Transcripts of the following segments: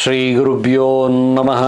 ಶ್ರೀ ಗುರುಭ್ಯೋ ನಮಃ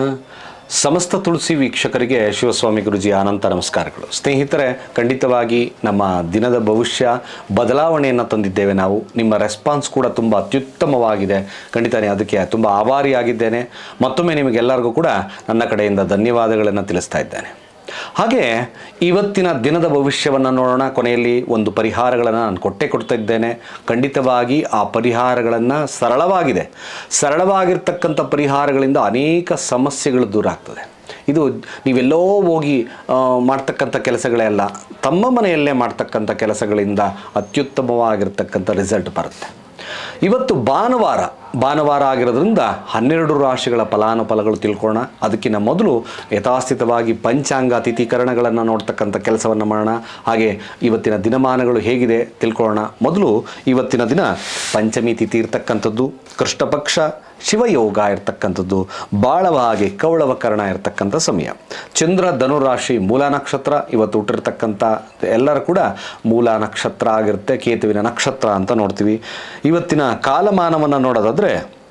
ಸಮಸ್ತ ತುಳಸಿ ವೀಕ್ಷಕರಿಗೆ ಶಿವಸ್ವಾಮಿ ಗುರುಜಿ ಅನಂತ ನಮಸ್ಕಾರಗಳು ಸ್ನೇಹಿತರೆ ಖಂಡಿತವಾಗಿ ನಮ್ಮ ದಿನದ ಭವಿಷ್ಯ ಬದಲಾವಣೆಯನ್ನು ತಂದಿದ್ದೇವೆ ನಾವು ನಿಮ್ಮ ರೆಸ್ಪಾನ್ಸ್ ಕೂಡ ತುಂಬ ಅತ್ಯುತ್ತಮವಾಗಿದೆ ಖಂಡಿತನೇ ಅದಕ್ಕೆ ತುಂಬ ಆಭಾರಿಯಾಗಿದ್ದೇನೆ ಮತ್ತೊಮ್ಮೆ ನಿಮಗೆಲ್ಲರಿಗೂ ಕೂಡ ನನ್ನ ಕಡೆಯಿಂದ ಧನ್ಯವಾದಗಳನ್ನು ತಿಳಿಸ್ತಾ ಇದ್ದೇನೆ ಹಾಗೆ ಇವತ್ತಿನ ದಿನದ ಭವಿಷ್ಯವನ್ನು ನೋಡೋಣ ಕೊನೆಯಲ್ಲಿ ಒಂದು ಪರಿಹಾರಗಳನ್ನು ನಾನು ಕೊಟ್ಟೆ ಕೊಡ್ತಾ ಇದ್ದೇನೆ ಖಂಡಿತವಾಗಿ ಆ ಪರಿಹಾರಗಳನ್ನು ಸರಳವಾಗಿದೆ ಸರಳವಾಗಿರ್ತಕ್ಕಂಥ ಪರಿಹಾರಗಳಿಂದ ಅನೇಕ ಸಮಸ್ಯೆಗಳು ದೂರ ಆಗ್ತದೆ ಇದು ನೀವೆಲ್ಲೋ ಹೋಗಿ ಆ, ಮಾಡ್ತಕ್ಕಂಥ ಕೆಲಸಗಳೇ ಅಲ್ಲ ತಮ್ಮ ಮನೆಯಲ್ಲೇ ಮಾಡ್ತಕ್ಕಂಥ ಕೆಲಸಗಳಿಂದ ಅತ್ಯುತ್ತಮವಾಗಿರ್ತಕ್ಕಂಥ ರಿಸಲ್ಟ್ ಬರುತ್ತೆ ಇವತ್ತು ಭಾನುವಾರ ಭಾನುವಾರ ಆಗಿರೋದ್ರಿಂದ ಹನ್ನೆರಡು ರಾಶಿಗಳ ಫಲಾನುಫಲಗಳು ತಿಳ್ಕೊಳ್ಳೋಣ ಅದಕ್ಕಿಂತ ಮೊದಲು ಯಥಾಸ್ಥಿತವಾಗಿ ಪಂಚಾಂಗ ತಿಥಿಕರಣಗಳನ್ನು ನೋಡ್ತಕ್ಕಂಥ ಕೆಲಸವನ್ನು ಮಾಡೋಣ ಹಾಗೆ ಇವತ್ತಿನ ದಿನಮಾನಗಳು ಹೇಗಿದೆ ತಿಳ್ಕೊಳ್ಳೋಣ ಮೊದಲು ಇವತ್ತಿನ ದಿನ ಪಂಚಮಿ ತಿಥಿ ಇರ್ತಕ್ಕಂಥದ್ದು ಕೃಷ್ಣ ಪಕ್ಷ ಶಿವಯೋಗ ಇರ್ತಕ್ಕಂಥದ್ದು ಬಾಳವಾಗಿ ಕೌಳವಕರಣ ಇರ್ತಕ್ಕಂಥ ಸಮಯ ಚಂದ್ರ ಧನುರಾಶಿ ಮೂಲ ನಕ್ಷತ್ರ ಇವತ್ತು ಹುಟ್ಟಿರ್ತಕ್ಕಂಥ ಎಲ್ಲರೂ ಕೂಡ ಮೂಲ ನಕ್ಷತ್ರ ಆಗಿರುತ್ತೆ ಕೇತುವಿನ ನಕ್ಷತ್ರ ಅಂತ ನೋಡ್ತೀವಿ ಇವತ್ತಿನ ಕಾಲಮಾನವನ್ನು ನೋಡೋದಾದರೆ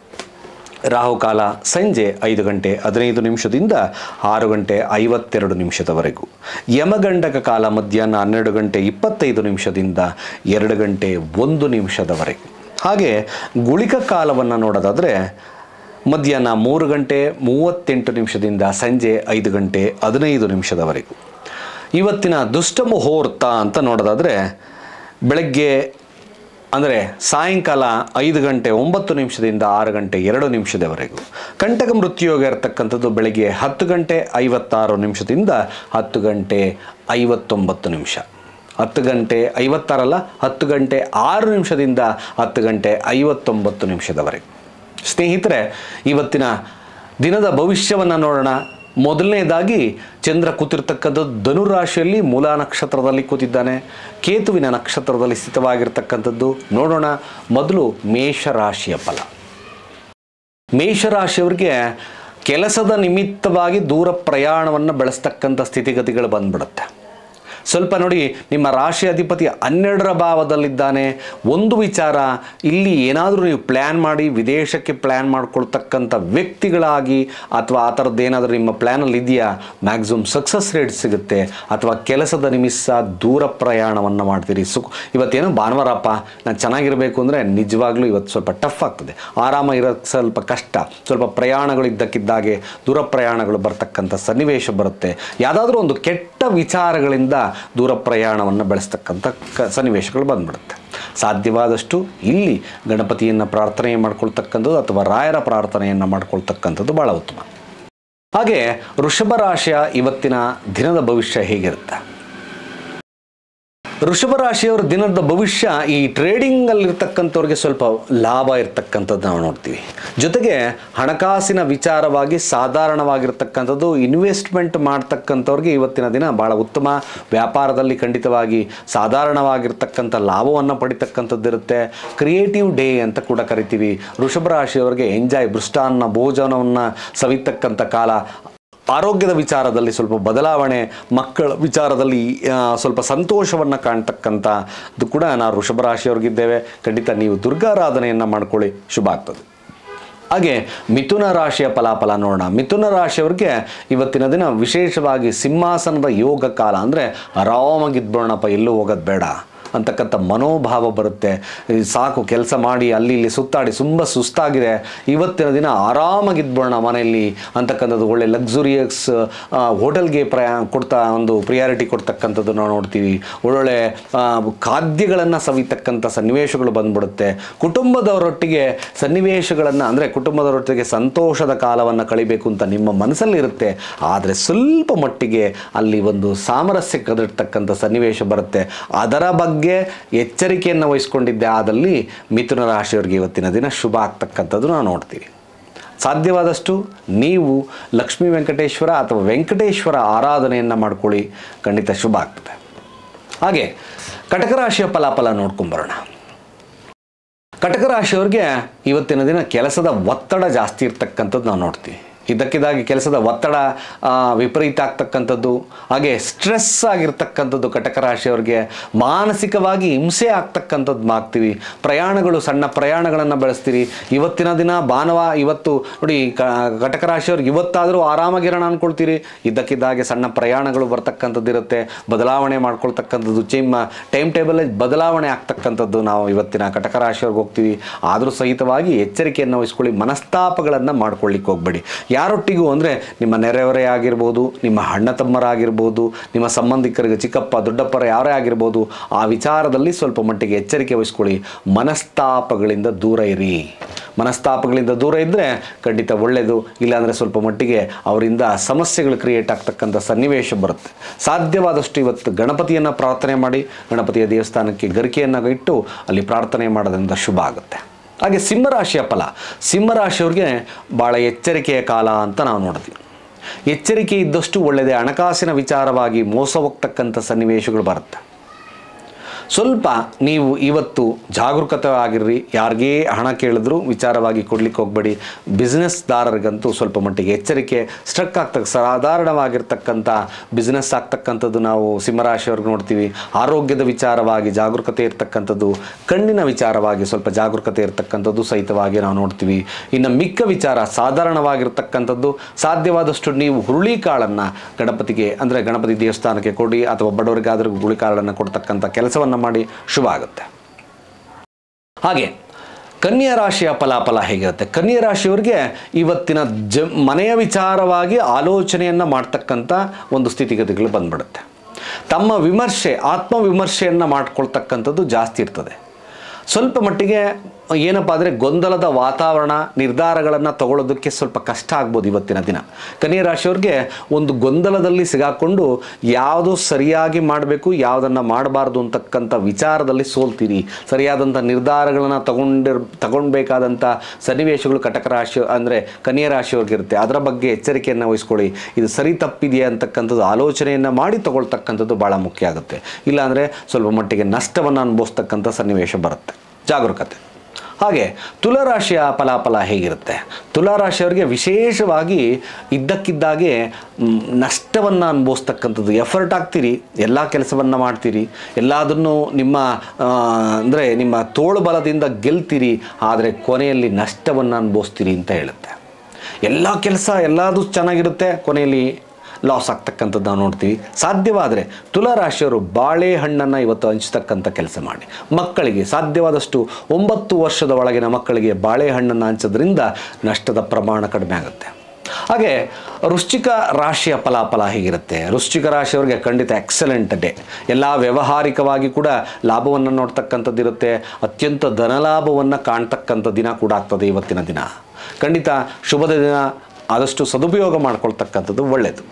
ರಾಹುಕಾಲ ಸಂಜೆ ಐದು ಗಂಟೆ ಹದಿನೈದು ನಿಮಿಷದಿಂದ ಆರು ಗಂಟೆ ಐವತ್ತೆರಡು ನಿಮಿಷದವರೆಗೂ ಯಮಗಂಡಕ ಕಾಲ ಮಧ್ಯಾಹ್ನ ಹನ್ನೆರಡು ಗಂಟೆ ಇಪ್ಪತ್ತೈದು ನಿಮಿಷದಿಂದ ಎರಡು ಗಂಟೆ ಒಂದು ನಿಮಿಷದವರೆಗೂ ಹಾಗೆ ಗುಳಿಕ ಕಾಲವನ್ನು ನೋಡೋದಾದರೆ ಮಧ್ಯಾಹ್ನ ಮೂರು ಗಂಟೆ ಮೂವತ್ತೆಂಟು ನಿಮಿಷದಿಂದ ಸಂಜೆ ಐದು ಗಂಟೆ ಹದಿನೈದು ನಿಮಿಷದವರೆಗೂ ಇವತ್ತಿನ ದುಷ್ಟ ಮುಹೂರ್ತ ಅಂತ ನೋಡೋದಾದರೆ ಬೆಳಗ್ಗೆ ಅಂದರೆ ಸಾಯಂಕಾಲ ಐದು ಗಂಟೆ ಒಂಬತ್ತು ನಿಮಿಷದಿಂದ ಆರು ಗಂಟೆ ಎರಡು ನಿಮಿಷದವರೆಗೂ ಕಂಟಕ ಮೃತ್ಯುಯೋಗ ಇರತಕ್ಕಂಥದ್ದು ಬೆಳಗ್ಗೆ ಹತ್ತು ಗಂಟೆ ಐವತ್ತಾರು ನಿಮಿಷದಿಂದ ಹತ್ತು ಗಂಟೆ ಐವತ್ತೊಂಬತ್ತು ನಿಮಿಷ ಹತ್ತು ಗಂಟೆ ಐವತ್ತಾರಲ್ಲ ಹತ್ತು ಗಂಟೆ ಆರು ನಿಮಿಷದಿಂದ ಹತ್ತು ಗಂಟೆ ಐವತ್ತೊಂಬತ್ತು ನಿಮಿಷದವರೆಗೂ ಸ್ನೇಹಿತರೆ ಇವತ್ತಿನ ದಿನದ ಭವಿಷ್ಯವನ್ನು ನೋಡೋಣ ಮೊದಲನೇದಾಗಿ ಚಂದ್ರ ಕೂತಿರ್ತಕ್ಕಂಥದ್ದು ಧನುರಾಶಿಯಲ್ಲಿ ಮೂಲ ನಕ್ಷತ್ರದಲ್ಲಿ ಕೂತಿದ್ದಾನೆ ಕೇತುವಿನ ನಕ್ಷತ್ರದಲ್ಲಿ ಸ್ಥಿತವಾಗಿರ್ತಕ್ಕಂಥದ್ದು ನೋಡೋಣ ಮೊದಲು ಮೇಷರಾಶಿಯ ಫಲ ಮೇಷರಾಶಿಯವರಿಗೆ ಕೆಲಸದ ನಿಮಿತ್ತವಾಗಿ ದೂರ ಪ್ರಯಾಣವನ್ನು ಬೆಳೆಸ್ತಕ್ಕಂಥ ಸ್ಥಿತಿಗತಿಗಳು ಬಂದ್ಬಿಡುತ್ತೆ ಸ್ವಲ್ಪ ನೋಡಿ ನಿಮ್ಮ ರಾಶಿ ಅಧಿಪತಿ ಹನ್ನೆರಡರ ಭಾವದಲ್ಲಿದ್ದಾನೆ ಒಂದು ವಿಚಾರ ಇಲ್ಲಿ ಏನಾದರೂ ನೀವು ಪ್ಲ್ಯಾನ್ ಮಾಡಿ ವಿದೇಶಕ್ಕೆ ಪ್ಲ್ಯಾನ್ ಮಾಡ್ಕೊಳ್ತಕ್ಕಂಥ ವ್ಯಕ್ತಿಗಳಾಗಿ ಅಥವಾ ಆ ಥರದ್ದು ಏನಾದರೂ ನಿಮ್ಮ ಪ್ಲ್ಯಾನಲ್ಲಿ ಇದೆಯಾ ಮ್ಯಾಕ್ಸಿಮಮ್ ಸಕ್ಸಸ್ ರೇಟ್ ಸಿಗುತ್ತೆ ಅಥವಾ ಕೆಲಸದ ನಿಮಿತ್ತ ದೂರ ಪ್ರಯಾಣವನ್ನು ಮಾಡ್ತೀರಿ ಸುಖ ಇವತ್ತೇನೋ ಭಾನುವಾರಪ್ಪ ನಾನು ಚೆನ್ನಾಗಿರಬೇಕು ಅಂದರೆ ನಿಜವಾಗ್ಲೂ ಇವತ್ತು ಸ್ವಲ್ಪ ಟಫ್ ಆಗ್ತದೆ ಆರಾಮ ಇರೋಕ್ಕೆ ಸ್ವಲ್ಪ ಕಷ್ಟ ಸ್ವಲ್ಪ ಪ್ರಯಾಣಗಳು ಇದ್ದಕ್ಕಿದ್ದಾಗೆ ದೂರ ಪ್ರಯಾಣಗಳು ಬರ್ತಕ್ಕಂಥ ಸನ್ನಿವೇಶ ಬರುತ್ತೆ ಯಾವುದಾದ್ರೂ ಒಂದು ಕೆಟ್ಟ ವಿಚಾರಗಳಿಂದ ದೂರ ಪ್ರಯಾಣವನ್ನು ಬೆಳೆಸ್ತಕ್ಕಂಥ ಕ ಸನ್ನಿವೇಶಗಳು ಬಂದ್ಬಿಡುತ್ತೆ ಸಾಧ್ಯವಾದಷ್ಟು ಇಲ್ಲಿ ಗಣಪತಿಯನ್ನು ಪ್ರಾರ್ಥನೆ ಮಾಡ್ಕೊಳ್ತಕ್ಕಂಥದ್ದು ಅಥವಾ ರಾಯರ ಪ್ರಾರ್ಥನೆಯನ್ನು ಮಾಡ್ಕೊಳ್ತಕ್ಕಂಥದ್ದು ಭಾಳ ಉತ್ತಮ ಹಾಗೆ ವೃಷಭ ರಾಶಿಯ ಇವತ್ತಿನ ದಿನದ ಭವಿಷ್ಯ ಹೇಗಿರುತ್ತೆ ವೃಷಭ ರಾಶಿಯವರ ದಿನದ ಭವಿಷ್ಯ ಈ ಟ್ರೇಡಿಂಗಲ್ಲಿರ್ತಕ್ಕಂಥವ್ರಿಗೆ ಸ್ವಲ್ಪ ಲಾಭ ಇರ್ತಕ್ಕಂಥದ್ದು ನಾವು ನೋಡ್ತೀವಿ ಜೊತೆಗೆ ಹಣಕಾಸಿನ ವಿಚಾರವಾಗಿ ಸಾಧಾರಣವಾಗಿರ್ತಕ್ಕಂಥದ್ದು ಇನ್ವೆಸ್ಟ್ಮೆಂಟ್ ಮಾಡ್ತಕ್ಕಂಥವ್ರಿಗೆ ಇವತ್ತಿನ ದಿನ ಭಾಳ ಉತ್ತಮ ವ್ಯಾಪಾರದಲ್ಲಿ ಖಂಡಿತವಾಗಿ ಸಾಧಾರಣವಾಗಿರ್ತಕ್ಕಂಥ ಲಾಭವನ್ನು ಪಡಿತಕ್ಕಂಥದ್ದು ಇರುತ್ತೆ ಕ್ರಿಯೇಟಿವ್ ಡೇ ಅಂತ ಕೂಡ ಕರಿತೀವಿ ವೃಷಭ ರಾಶಿಯವರಿಗೆ ಎಂಜಾಯ್ ಮೃಷ್ಟಾನ್ನ ಭೋಜನವನ್ನು ಸವಿತಕ್ಕಂಥ ಕಾಲ ಆರೋಗ್ಯದ ವಿಚಾರದಲ್ಲಿ ಸ್ವಲ್ಪ ಬದಲಾವಣೆ ಮಕ್ಕಳ ವಿಚಾರದಲ್ಲಿ ಆ, ಸ್ವಲ್ಪ ಸಂತೋಷವನ್ನು ಕಾಣ್ತಕ್ಕಂಥದ್ದು ಕೂಡ ನಾವು ವೃಷಭ ರಾಶಿಯವ್ರಿಗಿದ್ದೇವೆ ಖಂಡಿತ ನೀವು ದುರ್ಗಾರಾಧನೆಯನ್ನು ಮಾಡ್ಕೊಳ್ಳಿ ಶುಭ ಆಗ್ತದೆ ಹಾಗೆ ಮಿಥುನ ರಾಶಿಯ ಫಲಾಫಲ ನೋಡೋಣ ಮಿಥುನ ರಾಶಿಯವ್ರಿಗೆ ಇವತ್ತಿನ ದಿನ ವಿಶೇಷವಾಗಿ ಸಿಂಹಾಸನದ ಯೋಗ ಕಾಲ ಅಂದರೆ ಆರಾಮಾಗಿದ್ಬಿಡೋಣಪ್ಪ ಎಲ್ಲೂ ಹೋಗೋದು ಬೇಡ ಅಂತಕ್ಕಂಥ ಮನೋಭಾವ ಬರುತ್ತೆ ಈ ಸಾಕು ಕೆಲಸ ಮಾಡಿ ಅಲ್ಲಿ ಇಲ್ಲಿ ಸುತ್ತಾಡಿ ತುಂಬ ಸುಸ್ತಾಗಿದೆ ಇವತ್ತಿನ ದಿನ ಆರಾಮಾಗಿದ್ಬೋಣ ಮನೆಯಲ್ಲಿ ಅಂತಕ್ಕಂಥದ್ದು ಒಳ್ಳೆ ಲಕ್ಸುರಿಯಸ್ ಹೋಟೆಲ್ಗೆ ಪ್ರಯಾ ಕೊಡ್ತಾ ಒಂದು ಪ್ರಿಯಾರಿಟಿ ಕೊಡ್ತಕ್ಕಂಥದ್ದು ನಾವು ನೋಡ್ತೀವಿ ಒಳ್ಳೊಳ್ಳೆ ಖಾದ್ಯಗಳನ್ನು ಸವಿತಕ್ಕಂಥ ಸನ್ನಿವೇಶಗಳು ಬಂದ್ಬಿಡುತ್ತೆ ಕುಟುಂಬದವರೊಟ್ಟಿಗೆ ಸನ್ನಿವೇಶಗಳನ್ನು ಅಂದರೆ ಕುಟುಂಬದವರೊಟ್ಟಿಗೆ ಸಂತೋಷದ ಕಾಲವನ್ನು ಕಳಿಬೇಕು ಅಂತ ನಿಮ್ಮ ಮನಸ್ಸಲ್ಲಿರುತ್ತೆ ಆದರೆ ಸ್ವಲ್ಪ ಮಟ್ಟಿಗೆ ಅಲ್ಲಿ ಒಂದು ಸಾಮರಸ್ಯ ಕದಿರ್ತಕ್ಕಂಥ ಸನ್ನಿವೇಶ ಬರುತ್ತೆ ಅದರ ಬಗ್ಗೆ ಎಚ್ಚರಿಕೆಯನ್ನು ವಹಿಸ್ಕೊಂಡಿದ್ದೆ ಆದಲ್ಲಿ ಮಿಥುನ ರಾಶಿಯವರಿಗೆ ಇವತ್ತಿನ ದಿನ ಶುಭ ಆಗ್ತಕ್ಕಂಥದ್ದು ನಾವು ನೋಡ್ತೀವಿ ಸಾಧ್ಯವಾದಷ್ಟು ನೀವು ಲಕ್ಷ್ಮೀ ವೆಂಕಟೇಶ್ವರ ಅಥವಾ ವೆಂಕಟೇಶ್ವರ ಆರಾಧನೆಯನ್ನು ಮಾಡ್ಕೊಳ್ಳಿ ಖಂಡಿತ ಶುಭ ಆಗ್ತದೆ ಹಾಗೆ ಕಟಕ ರಾಶಿಯ ಫಲಾಫಲ ನೋಡ್ಕೊಂಬರೋಣ ಕಟಕ ರಾಶಿಯವ್ರಿಗೆ ಇವತ್ತಿನ ದಿನ ಕೆಲಸದ ಒತ್ತಡ ಜಾಸ್ತಿ ಇರ್ತಕ್ಕಂಥದ್ದು ನಾವು ನೋಡ್ತೀವಿ ಇದ್ದಕ್ಕಿದ್ದಾಗಿ ಕೆಲಸದ ಒತ್ತಡ ಆ, ವಿಪರೀತ ಆಗ್ತಕ್ಕಂಥದ್ದು ಹಾಗೆ ಸ್ಟ್ರೆಸ್ ಆಗಿರ್ತಕ್ಕಂಥದ್ದು ಕಟಕ ರಾಶಿಯವರಿಗೆ ಮಾನಸಿಕವಾಗಿ ಹಿಂಸೆ ಆಗ್ತಕ್ಕಂಥದ್ದು ಆಗ್ತೀವಿ ಪ್ರಯಾಣಗಳು ಸಣ್ಣ ಪ್ರಯಾಣಗಳನ್ನು ಬೆಳೆಸ್ತೀರಿ ಇವತ್ತಿನ ದಿನ ಭಾನುವ ಇವತ್ತು ನೋಡಿ ಕ ಕಟಕ ರಾಶಿಯವ್ರಿಗೆ ಇವತ್ತಾದರೂ ಆರಾಮಾಗಿರೋಣ ಅಂದ್ಕೊಳ್ತೀರಿ ಇದ್ದಕ್ಕಿದ್ದಾಗೆ ಸಣ್ಣ ಪ್ರಯಾಣಗಳು ಬರ್ತಕ್ಕಂಥದ್ದು ಇರುತ್ತೆ ಬದಲಾವಣೆ ಮಾಡ್ಕೊಳ್ತಕ್ಕಂಥದ್ದು ಚಿಮ್ಮ ಟೈಮ್ ಟೇಬಲ್ ಬದಲಾವಣೆ ಆಗ್ತಕ್ಕಂಥದ್ದು ನಾವು ಇವತ್ತಿನ ಕಟಕ ರಾಶಿಯವ್ರಿಗೆ ಹೋಗ್ತೀವಿ ಆದರೂ ಸಹಿತವಾಗಿ ಎಚ್ಚರಿಕೆಯನ್ನು ವಹಿಸ್ಕೊಳ್ಳಿ ಮನಸ್ತಾಪಗಳನ್ನು ಮಾಡ್ಕೊಳ್ಳಿಕ್ಕೆ ಹೋಗ್ಬೇಡಿ ಯಾರೊಟ್ಟಿಗೂ ಅಂದರೆ ನಿಮ್ಮ ನೆರೆಹೊರೆ ಆಗಿರ್ಬೋದು ನಿಮ್ಮ ಅಣ್ಣ ತಮ್ಮರಾಗಿರ್ಬೋದು ನಿಮ್ಮ ಸಂಬಂಧಿಕರಿಗೆ ಚಿಕ್ಕಪ್ಪ ದೊಡ್ಡಪ್ಪರ ಯಾರೇ ಆಗಿರ್ಬೋದು ಆ ವಿಚಾರದಲ್ಲಿ ಸ್ವಲ್ಪ ಮಟ್ಟಿಗೆ ಎಚ್ಚರಿಕೆ ವಹಿಸ್ಕೊಳ್ಳಿ ಮನಸ್ತಾಪಗಳಿಂದ ದೂರ ಇರಿ ಮನಸ್ತಾಪಗಳಿಂದ ದೂರ ಇದ್ದರೆ ಖಂಡಿತ ಒಳ್ಳೆಯದು ಇಲ್ಲಾಂದರೆ ಸ್ವಲ್ಪ ಮಟ್ಟಿಗೆ ಅವರಿಂದ ಸಮಸ್ಯೆಗಳು ಕ್ರಿಯೇಟ್ ಆಗ್ತಕ್ಕಂಥ ಸನ್ನಿವೇಶ ಬರುತ್ತೆ ಸಾಧ್ಯವಾದಷ್ಟು ಇವತ್ತು ಗಣಪತಿಯನ್ನು ಪ್ರಾರ್ಥನೆ ಮಾಡಿ ಗಣಪತಿಯ ದೇವಸ್ಥಾನಕ್ಕೆ ಗರಿಕೆಯನ್ನು ಇಟ್ಟು ಅಲ್ಲಿ ಪ್ರಾರ್ಥನೆ ಮಾಡೋದ್ರಿಂದ ಶುಭ ಆಗುತ್ತೆ ಹಾಗೆ ಸಿಂಹರಾಶಿಯ ಫಲ ಸಿಂಹರಾಶಿಯವ್ರಿಗೆ ಭಾಳ ಎಚ್ಚರಿಕೆಯ ಕಾಲ ಅಂತ ನಾವು ನೋಡ್ತೀವಿ ಎಚ್ಚರಿಕೆ ಇದ್ದಷ್ಟು ಒಳ್ಳೆಯದೇ ಹಣಕಾಸಿನ ವಿಚಾರವಾಗಿ ಮೋಸ ಹೋಗ್ತಕ್ಕಂಥ ಸನ್ನಿವೇಶಗಳು ಬರುತ್ತೆ ಸ್ವಲ್ಪ ನೀವು ಇವತ್ತು ಜಾಗರೂಕತೆ ಆಗಿರ್ರಿ ಯಾರಿಗೇ ಹಣ ಕೇಳಿದ್ರು ವಿಚಾರವಾಗಿ ಕೊಡ್ಲಿಕ್ಕೆ ಹೋಗಬೇಡಿ ಬಿಸ್ನೆಸ್ದಾರರಿಗಂತೂ ಸ್ವಲ್ಪ ಮಟ್ಟಿಗೆ ಎಚ್ಚರಿಕೆ ಸ್ಟ್ರಕ್ ಆಗ್ತಕ್ಕ ಸಾಧಾರಣವಾಗಿರ್ತಕ್ಕಂಥ ಬಿಸ್ನೆಸ್ ಆಗ್ತಕ್ಕಂಥದ್ದು ನಾವು ಸಿಂಹರಾಶಿಯವ್ರಿಗೆ ನೋಡ್ತೀವಿ ಆರೋಗ್ಯದ ವಿಚಾರವಾಗಿ ಜಾಗರೂಕತೆ ಇರ್ತಕ್ಕಂಥದ್ದು ಕಣ್ಣಿನ ವಿಚಾರವಾಗಿ ಸ್ವಲ್ಪ ಜಾಗರೂಕತೆ ಇರ್ತಕ್ಕಂಥದ್ದು ಸಹಿತವಾಗಿ ನಾವು ನೋಡ್ತೀವಿ ಇನ್ನು ಮಿಕ್ಕ ವಿಚಾರ ಸಾಧಾರಣವಾಗಿರ್ತಕ್ಕಂಥದ್ದು ಸಾಧ್ಯವಾದಷ್ಟು ನೀವು ಹುರುಳಿಕಾಳನ್ನು ಗಣಪತಿಗೆ ಅಂದರೆ ಗಣಪತಿ ದೇವಸ್ಥಾನಕ್ಕೆ ಕೊಡಿ ಅಥವಾ ಬಡವರಿಗಾದರೂ ಹುರುಳಿಕಾಳನ್ನು ಕೊಡ್ತಕ್ಕಂಥ ಕೆಲಸವನ್ನು ಮಾಡಿ ಶುಭ ಆಗುತ್ತೆ ಹಾಗೆ ಕನ್ಯಾ ರಾಶಿಯ ಫಲಾಫಲ ಹೇಗಿರುತ್ತೆ ಕನ್ಯಾ ರಾಶಿಯವರಿಗೆ ಇವತ್ತಿನ ಜ ಮನೆಯ ವಿಚಾರವಾಗಿ ಆಲೋಚನೆಯನ್ನು ಮಾಡ್ತಕ್ಕಂಥ ಒಂದು ಸ್ಥಿತಿಗತಿಗಳು ಬಂದ್ಬಿಡುತ್ತೆ ತಮ್ಮ ವಿಮರ್ಶೆ ಆತ್ಮವಿಮರ್ಶೆಯನ್ನು ಮಾಡ್ಕೊಳ್ತಕ್ಕಂಥದ್ದು ಜಾಸ್ತಿ ಇರ್ತದೆ ಸ್ವಲ್ಪ ಮಟ್ಟಿಗೆ ಏನಪ್ಪ ಅಂದರೆ ಗೊಂದಲದ ವಾತಾವರಣ ನಿರ್ಧಾರಗಳನ್ನು ತಗೊಳ್ಳೋದಕ್ಕೆ ಸ್ವಲ್ಪ ಕಷ್ಟ ಆಗ್ಬೋದು ಇವತ್ತಿನ ದಿನ ಕನ್ಯಾ ರಾಶಿಯವ್ರಿಗೆ ಒಂದು ಗೊಂದಲದಲ್ಲಿ ಸಿಗಾಕೊಂಡು ಯಾವುದು ಸರಿಯಾಗಿ ಮಾಡಬೇಕು ಯಾವುದನ್ನು ಮಾಡಬಾರ್ದು ಅಂತಕ್ಕಂಥ ವಿಚಾರದಲ್ಲಿ ಸೋಲ್ತೀರಿ ಸರಿಯಾದಂಥ ನಿರ್ಧಾರಗಳನ್ನು ತಗೊಂಡಿರ್ ತಗೊಳ್ಬೇಕಾದಂಥ ಸನ್ನಿವೇಶಗಳು ಕಟಕ ರಾಶಿ ಅಂದರೆ ಕನ್ಯಾ ರಾಶಿಯವ್ರಿಗಿರುತ್ತೆ ಅದರ ಬಗ್ಗೆ ಎಚ್ಚರಿಕೆಯನ್ನು ವಹಿಸ್ಕೊಳ್ಳಿ ಇದು ಸರಿ ತಪ್ಪಿದೆಯಾ ಅಂತಕ್ಕಂಥದ್ದು ಆಲೋಚನೆಯನ್ನು ಮಾಡಿ ತಗೊಳ್ತಕ್ಕಂಥದ್ದು ಭಾಳ ಮುಖ್ಯ ಆಗುತ್ತೆ ಇಲ್ಲಾಂದರೆ ಸ್ವಲ್ಪ ಮಟ್ಟಿಗೆ ನಷ್ಟವನ್ನು ಅನುಭವಿಸ್ತಕ್ಕಂಥ ಸನ್ನಿವೇಶ ಬರುತ್ತೆ ಜಾಗರೂಕತೆ ಹಾಗೆ ತುಲಾರಾಶಿಯ ಫಲಾಫಲ ಹೇಗಿರುತ್ತೆ ತುಲಾರಾಶಿಯವರಿಗೆ ವಿಶೇಷವಾಗಿ ಇದ್ದಕ್ಕಿದ್ದಾಗೆ ಮ್, ನಷ್ಟವನ್ನು ಅನುಭವಿಸ್ತಕ್ಕಂಥದ್ದು ಎಫರ್ಟ್ ಆಗ್ತೀರಿ ಎಲ್ಲ ಕೆಲಸವನ್ನು ಮಾಡ್ತೀರಿ ಎಲ್ಲದನ್ನು ನಿಮ್ಮ ಅಂದರೆ ನಿಮ್ಮ ತೋಳು ಬಲದಿಂದ ಗೆಲ್ತೀರಿ ಆದರೆ ಕೊನೆಯಲ್ಲಿ ನಷ್ಟವನ್ನು ಅನುಭವಿಸ್ತೀರಿ ಅಂತ ಹೇಳುತ್ತೆ ಎಲ್ಲ ಕೆಲಸ ಎಲ್ಲದೂ ಚೆನ್ನಾಗಿರುತ್ತೆ ಕೊನೆಯಲ್ಲಿ ಲಾಸ್ ಆಗ್ತಕ್ಕಂಥದ್ದು ನಾವು ನೋಡ್ತೀವಿ ಸಾಧ್ಯವಾದರೆ ತುಲಾರಾಶಿಯವರು ಬಾಳೆಹಣ್ಣನ್ನು ಇವತ್ತು ಹಂಚ್ತಕ್ಕಂಥ ಕೆಲಸ ಮಾಡಿ ಮಕ್ಕಳಿಗೆ ಸಾಧ್ಯವಾದಷ್ಟು ಒಂಬತ್ತು ವರ್ಷದ ಒಳಗಿನ ಮಕ್ಕಳಿಗೆ ಬಾಳೆಹಣ್ಣನ್ನು ಹಂಚೋದ್ರಿಂದ ನಷ್ಟದ ಪ್ರಮಾಣ ಕಡಿಮೆ ಆಗುತ್ತೆ ಹಾಗೆ ವೃಶ್ಚಿಕ ರಾಶಿಯ ಫಲಾಫಲ ಹೇಗಿರುತ್ತೆ ವೃಶ್ಚಿಕ ರಾಶಿಯವರಿಗೆ ಖಂಡಿತ ಎಕ್ಸಲೆಂಟ್ ಡೇ ಎಲ್ಲ ವ್ಯಾವಹಾರಿಕವಾಗಿ ಕೂಡ ಲಾಭವನ್ನು ನೋಡ್ತಕ್ಕಂಥದ್ದು ಇರುತ್ತೆ ಅತ್ಯಂತ ಧನಲಾಭವನ್ನು ಕಾಣ್ತಕ್ಕಂಥ ದಿನ ಕೂಡ ಆಗ್ತದೆ ಇವತ್ತಿನ ದಿನ ಖಂಡಿತ ಶುಭದ ದಿನ ಆದಷ್ಟು ಸದುಪಯೋಗ ಮಾಡ್ಕೊಳ್ತಕ್ಕಂಥದ್ದು ಒಳ್ಳೆಯದು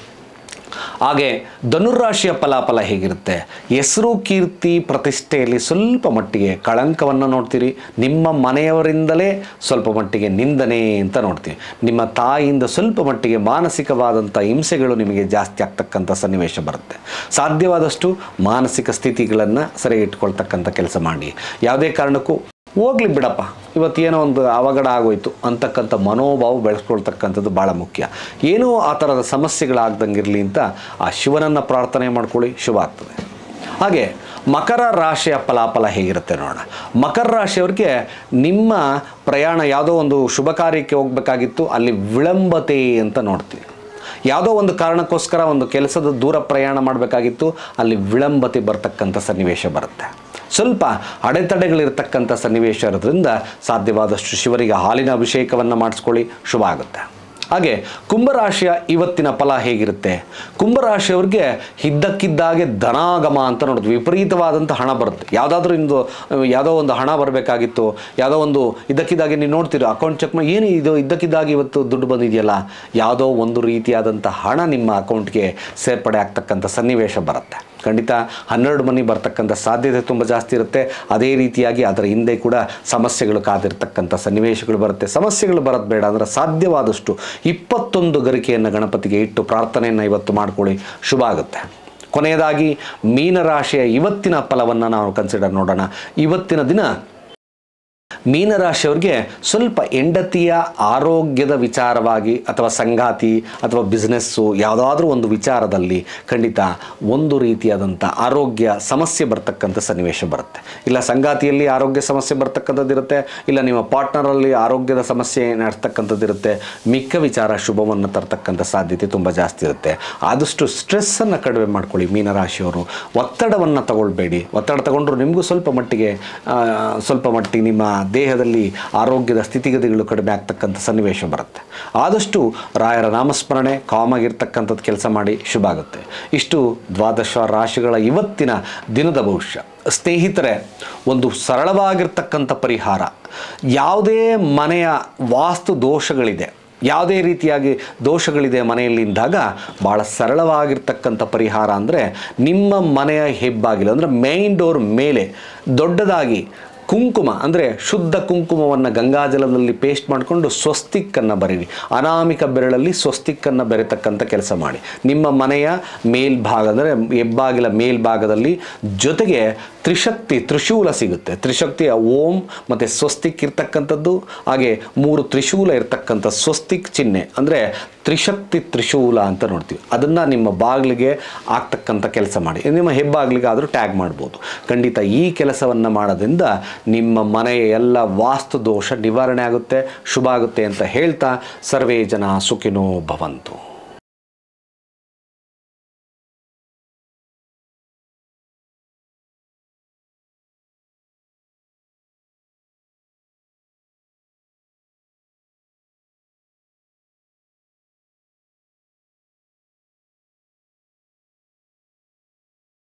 ಹಾಗೆ ಧನುರಾಶಿಯ ಫಲಾಫಲ ಹೇಗಿರುತ್ತೆ ಹೆಸರು ಕೀರ್ತಿ ಪ್ರತಿಷ್ಠೆಯಲ್ಲಿ ಸ್ವಲ್ಪ ಮಟ್ಟಿಗೆ ಕಳಂಕವನ್ನು ನೋಡ್ತೀರಿ ನಿಮ್ಮ ಮನೆಯವರಿಂದಲೇ ಸ್ವಲ್ಪ ಮಟ್ಟಿಗೆ ನಿಂದನೆ ಅಂತ ನೋಡ್ತೀವಿ ನಿಮ್ಮ ತಾಯಿಯಿಂದ ಸ್ವಲ್ಪ ಮಟ್ಟಿಗೆ ಮಾನಸಿಕವಾದಂಥ ಹಿಂಸೆಗಳು ನಿಮಗೆ ಜಾಸ್ತಿ ಆಗ್ತಕ್ಕಂಥ ಸನ್ನಿವೇಶ ಬರುತ್ತೆ ಸಾಧ್ಯವಾದಷ್ಟು ಮಾನಸಿಕ ಸ್ಥಿತಿಗಳನ್ನು ಸರಿ ಇಟ್ಕೊಳ್ತಕ್ಕಂಥ ಕೆಲಸ ಮಾಡಿ ಯಾವುದೇ ಕಾರಣಕ್ಕೂ ಹೋಗ್ಲಿ ಬಿಡಪ್ಪ ಇವತ್ತೇನೋ ಒಂದು ಅವಘಡ ಆಗೋಯ್ತು ಅಂತಕ್ಕಂಥ ಮನೋಭಾವ ಬೆಳೆಸ್ಕೊಳ್ತಕ್ಕಂಥದ್ದು ಭಾಳ ಮುಖ್ಯ ಏನೂ ಆ ಥರದ ಸಮಸ್ಯೆಗಳಾಗ್ದಂಗೆ ಇರಲಿ ಅಂತ ಆ ಶಿವನನ್ನು ಪ್ರಾರ್ಥನೆ ಮಾಡ್ಕೊಳ್ಳಿ ಶುಭ ಆಗ್ತದೆ ಹಾಗೆ ಮಕರ ರಾಶಿಯ ಫಲಾಫಲ ಹೇಗಿರುತ್ತೆ ನೋಡೋಣ ಮಕರ ರಾಶಿಯವ್ರಿಗೆ ನಿಮ್ಮ ಪ್ರಯಾಣ ಯಾವುದೋ ಒಂದು ಶುಭ ಕಾರ್ಯಕ್ಕೆ ಹೋಗಬೇಕಾಗಿತ್ತು ಅಲ್ಲಿ ವಿಳಂಬತೆ ಅಂತ ನೋಡ್ತೀವಿ ಯಾವುದೋ ಒಂದು ಕಾರಣಕ್ಕೋಸ್ಕರ ಒಂದು ಕೆಲಸದ ದೂರ ಪ್ರಯಾಣ ಮಾಡಬೇಕಾಗಿತ್ತು ಅಲ್ಲಿ ವಿಳಂಬತೆ ಬರ್ತಕ್ಕಂಥ ಸನ್ನಿವೇಶ ಬರುತ್ತೆ ಸ್ವಲ್ಪ ಅಡೆತಡೆಗಳಿರ್ತಕ್ಕಂಥ ಸನ್ನಿವೇಶ ಇರೋದ್ರಿಂದ ಸಾಧ್ಯವಾದಷ್ಟು ಶಿವರಿಗೆ ಹಾಲಿನ ಅಭಿಷೇಕವನ್ನು ಮಾಡಿಸ್ಕೊಳ್ಳಿ ಶುಭ ಆಗುತ್ತೆ ಹಾಗೆ ಕುಂಭರಾಶಿಯ ಇವತ್ತಿನ ಫಲ ಹೇಗಿರುತ್ತೆ ಕುಂಭರಾಶಿಯವ್ರಿಗೆ ಇದ್ದಕ್ಕಿದ್ದಾಗೆ ಧನಾಗಮ ಅಂತ ನೋಡೋದು ವಿಪರೀತವಾದಂಥ ಹಣ ಬರುತ್ತೆ ಯಾವುದಾದ್ರೂ ಇಂದು ಯಾವುದೋ ಒಂದು ಹಣ ಬರಬೇಕಾಗಿತ್ತು ಯಾವುದೋ ಒಂದು ಇದ್ದಕ್ಕಿದ್ದಾಗೆ ನೀವು ನೋಡ್ತೀರೋ ಅಕೌಂಟ್ ಚೆಕ್ ಮಾಡಿ ಏನು ಇದು ಇದ್ದಕ್ಕಿದ್ದಾಗೆ ಇವತ್ತು ದುಡ್ಡು ಬಂದಿದೆಯಲ್ಲ ಯಾವುದೋ ಒಂದು ರೀತಿಯಾದಂಥ ಹಣ ನಿಮ್ಮ ಅಕೌಂಟ್ಗೆ ಸೇರ್ಪಡೆ ಆಗ್ತಕ್ಕಂಥ ಸನ್ನಿವೇಶ ಬರುತ್ತೆ ಖಂಡಿತ ಹನ್ನೆರಡು ಮನಿ ಬರ್ತಕ್ಕಂಥ ಸಾಧ್ಯತೆ ತುಂಬ ಜಾಸ್ತಿ ಇರುತ್ತೆ ಅದೇ ರೀತಿಯಾಗಿ ಅದರ ಹಿಂದೆ ಕೂಡ ಸಮಸ್ಯೆಗಳು ಕಾದಿರ್ತಕ್ಕಂಥ ಸನ್ನಿವೇಶಗಳು ಬರುತ್ತೆ ಸಮಸ್ಯೆಗಳು ಬರೋದು ಬೇಡ ಅಂದರೆ ಸಾಧ್ಯವಾದಷ್ಟು ಇಪ್ಪತ್ತೊಂದು ಗರಿಕೆಯನ್ನು ಗಣಪತಿಗೆ ಇಟ್ಟು ಪ್ರಾರ್ಥನೆಯನ್ನು ಇವತ್ತು ಮಾಡ್ಕೊಳ್ಳಿ ಶುಭ ಆಗುತ್ತೆ ಕೊನೆಯದಾಗಿ ಮೀನರಾಶಿಯ ಇವತ್ತಿನ ಫಲವನ್ನು ನಾವು ಕನ್ಸಿಡರ್ ನೋಡೋಣ ಇವತ್ತಿನ ದಿನ ಮೀನರಾಶಿಯವ್ರಿಗೆ ಸ್ವಲ್ಪ ಹೆಂಡತಿಯ ಆರೋಗ್ಯದ ವಿಚಾರವಾಗಿ ಅಥವಾ ಸಂಗಾತಿ ಅಥವಾ ಬಿಸ್ನೆಸ್ಸು ಯಾವುದಾದ್ರೂ ಒಂದು ವಿಚಾರದಲ್ಲಿ ಖಂಡಿತ ಒಂದು ರೀತಿಯಾದಂಥ ಆರೋಗ್ಯ ಸಮಸ್ಯೆ ಬರ್ತಕ್ಕಂಥ ಸನ್ನಿವೇಶ ಬರುತ್ತೆ ಇಲ್ಲ ಸಂಗಾತಿಯಲ್ಲಿ ಆರೋಗ್ಯ ಸಮಸ್ಯೆ ಬರ್ತಕ್ಕಂಥದ್ದು ಇರುತ್ತೆ ಇಲ್ಲ ನಿಮ್ಮ ಪಾರ್ಟ್ನರಲ್ಲಿ ಆರೋಗ್ಯದ ಸಮಸ್ಯೆ ನಡ್ತಕ್ಕಂಥದ್ದು ಇರುತ್ತೆ ಮಿಕ್ಕ ವಿಚಾರ ಶುಭವನ್ನು ತರ್ತಕ್ಕಂಥ ಸಾಧ್ಯತೆ ತುಂಬ ಜಾಸ್ತಿ ಇರುತ್ತೆ ಆದಷ್ಟು ಸ್ಟ್ರೆಸ್ಸನ್ನು ಕಡಿಮೆ ಮಾಡ್ಕೊಳ್ಳಿ ಮೀನರಾಶಿಯವರು ಒತ್ತಡವನ್ನು ತಗೊಳ್ಬೇಡಿ ಒತ್ತಡ ತಗೊಂಡ್ರು ನಿಮಗೂ ಸ್ವಲ್ಪ ಮಟ್ಟಿಗೆ ಆ, ಸ್ವಲ್ಪ ಮಟ್ಟಿಗೆ ನಿಮ್ಮ ದೇಹದಲ್ಲಿ ಆರೋಗ್ಯದ ಸ್ಥಿತಿಗತಿಗಳು ಕಡಿಮೆ ಆಗ್ತಕ್ಕಂಥ ಸನ್ನಿವೇಶ ಬರುತ್ತೆ ಆದಷ್ಟು ರಾಯರ ನಾಮಸ್ಮರಣೆ ಕಾಮಾಗಿರ್ತಕ್ಕಂಥದ್ದು ಕೆಲಸ ಮಾಡಿ ಶುಭ ಆಗುತ್ತೆ ಇಷ್ಟು ದ್ವಾದಶ ರಾಶಿಗಳ ಇವತ್ತಿನ ದಿನದ ಭವಿಷ್ಯ ಸ್ನೇಹಿತರೆ ಒಂದು ಸರಳವಾಗಿರ್ತಕ್ಕಂಥ ಪರಿಹಾರ ಯಾವುದೇ ಮನೆಯ ವಾಸ್ತು ದೋಷಗಳಿದೆ ಯಾವುದೇ ರೀತಿಯಾಗಿ ದೋಷಗಳಿದೆ ಮನೆಯಲ್ಲಿ ಇಂದಾಗ ಭಾಳ ಸರಳವಾಗಿರ್ತಕ್ಕಂಥ ಪರಿಹಾರ ಅಂದರೆ ನಿಮ್ಮ ಮನೆಯ ಹೆಬ್ಬಾಗಿಲು ಅಂದರೆ ಮೇನ್ ಡೋರ್ ಮೇಲೆ ದೊಡ್ಡದಾಗಿ ಕುಂಕುಮ ಅಂದರೆ ಶುದ್ಧ ಕುಂಕುಮವನ್ನು ಗಂಗಾಜಲದಲ್ಲಿ ಪೇಸ್ಟ್ ಮಾಡಿಕೊಂಡು ಸ್ವಸ್ತಿಕ್ಕನ್ನು ಬರೀರಿ ಅನಾಮಿಕ ಬೆರಳಲ್ಲಿ ಸ್ವಸ್ತಿಕ್ಕನ್ನು ಬೆರೆತಕ್ಕಂಥ ಕೆಲಸ ಮಾಡಿ ನಿಮ್ಮ ಮನೆಯ ಮೇಲ್ಭಾಗ ಅಂದರೆ ಹೆಬ್ಬಾಗಿಲ ಮೇಲ್ಭಾಗದಲ್ಲಿ ಜೊತೆಗೆ ತ್ರಿಶಕ್ತಿ ತ್ರಿಶೂಲ ಸಿಗುತ್ತೆ ತ್ರಿಶಕ್ತಿಯ ಓಂ ಮತ್ತು ಸ್ವಸ್ತಿಕ್ ಇರ್ತಕ್ಕಂಥದ್ದು ಹಾಗೆ ಮೂರು ತ್ರಿಶೂಲ ಇರ್ತಕ್ಕಂಥ ಸ್ವಸ್ತಿಕ್ ಚಿಹ್ನೆ ಅಂದರೆ ತ್ರಿಶಕ್ತಿ ತ್ರಿಶೂಲ ಅಂತ ನೋಡ್ತೀವಿ ಅದನ್ನು ನಿಮ್ಮ ಬಾಗಿಲಿಗೆ ಆಗ್ತಕ್ಕಂಥ ಕೆಲಸ ಮಾಡಿ ನಿಮ್ಮ ಹೆಬ್ಬಾಗಿಲಿಗೆ ಆದರೂ ಟ್ಯಾಗ್ ಮಾಡ್ಬೋದು ಖಂಡಿತ ಈ ಕೆಲಸವನ್ನು ಮಾಡೋದ್ರಿಂದ ನಿಮ್ಮ ಮನೆಯ ಎಲ್ಲ ವಾಸ್ತು ದೋಷ ನಿವಾರಣೆ ಆಗುತ್ತೆ ಶುಭ ಆಗುತ್ತೆ ಅಂತ ಹೇಳ್ತಾ ಸರ್ವೇ ಜನ ಸುಖಿನೋ ಭವಂತು